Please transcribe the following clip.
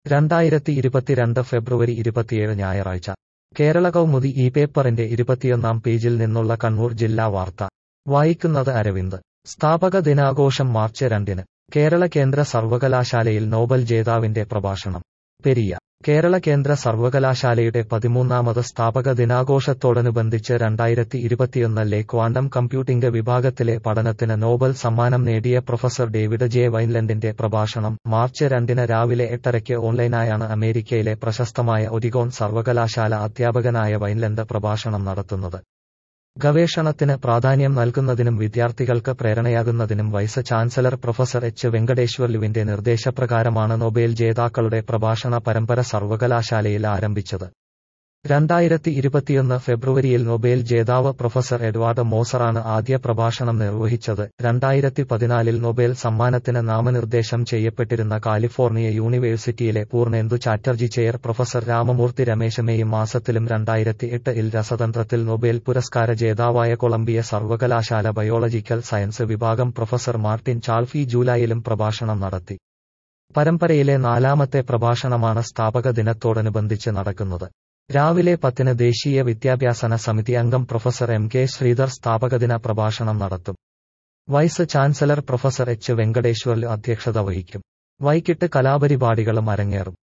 രണ്ടായിരത്തി ഇരുപത്തിരണ്ട് ഫെബ്രുവരി ഇരുപത്തിയേഴ് ഞായറാഴ്ച കേരള കൗമുദി ഈ പേപ്പറിന്റെ ഇരുപത്തിയൊന്നാം പേജിൽ നിന്നുള്ള കണ്ണൂർ ജില്ലാ വാർത്ത വായിക്കുന്നത് അരവിന്ദ് സ്ഥാപക ദിനാഘോഷം മാർച്ച് രണ്ടിന് കേരള കേന്ദ്ര സർവകലാശാലയിൽ നോബൽ ജേതാവിന്റെ പ്രഭാഷണം പെരിയ കേരള കേന്ദ്ര സർവകലാശാലയുടെ പതിമൂന്നാമത് സ്ഥാപക ദിനാഘോഷത്തോടനുബന്ധിച്ച് രണ്ടായിരത്തി ഇരുപത്തിയൊന്നിലെ ക്വാണ്ടം കമ്പ്യൂട്ടിംഗ് വിഭാഗത്തിലെ പഠനത്തിന് നോബൽ സമ്മാനം നേടിയ പ്രൊഫസർ ഡേവിഡ് ജെ വൈൻലൻഡിന്റെ പ്രഭാഷണം മാർച്ച് രണ്ടിന് രാവിലെ എട്ടരയ്ക്ക് ഓൺലൈനായാണ് അമേരിക്കയിലെ പ്രശസ്തമായ ഒരിഗോൺ സർവകലാശാല അധ്യാപകനായ വൈൻലൻഡ് പ്രഭാഷണം നടത്തുന്നത് ഗവേഷണത്തിന് പ്രാധാന്യം നൽകുന്നതിനും വിദ്യാർത്ഥികൾക്ക് പ്രേരണയാകുന്നതിനും വൈസ് ചാൻസലർ പ്രൊഫസർ എച്ച് വെങ്കടേശ്വർലുവിന്റെ നിർദ്ദേശപ്രകാരമാണ് നൊബേൽ ജേതാക്കളുടെ പ്രഭാഷണ പരമ്പര സർവകലാശാലയിൽ ആരംഭിച്ചത് രണ്ടായിരത്തി ഇരുപത്തിയൊന്ന് ഫെബ്രുവരിയിൽ നൊബേൽ ജേതാവ് പ്രൊഫസർ എഡ്വാർഡ് മോസറാണ് ആദ്യ പ്രഭാഷണം നിർവഹിച്ചത് രണ്ടായിരത്തി പതിനാലിൽ നൊബേൽ സമ്മാനത്തിന് നാമനിർദ്ദേശം ചെയ്യപ്പെട്ടിരുന്ന കാലിഫോർണിയ യൂണിവേഴ്സിറ്റിയിലെ Purnendu Chatterjee chair professor Ramamurthy Ramesh May മാസത്തിലും രണ്ടായിരത്തി എട്ടിൽ രസതന്ത്രത്തിൽ നൊബേൽ പുരസ്കാര ജേതാവായ കൊളംബിയ സർവകലാശാല ബയോളജിക്കൽ സയൻസ് വിഭാഗം പ്രൊഫസർ മാർട്ടിൻ ചാൾഫി ജൂലൈയിലും പ്രഭാഷണം നടത്തി പരമ്പരയിലെ നാലാമത്തെ പ്രഭാഷണമാണ് സ്ഥാപക ദിനത്തോടനുബന്ധിച്ച് നടക്കുന്നത് രാവിലെ പത്തിന് ദേശീയ വിദ്യാഭ്യാസന സമിതി അംഗം പ്രൊഫസർ എം കെ ശ്രീധർ സ്ഥാപകദിന പ്രഭാഷണം നടത്തും vice chancellor professor H Venkateswarlu അധ്യക്ഷത വഹിക്കും വൈകിട്ട് കലാപരിപാടികളും അരങ്ങേറും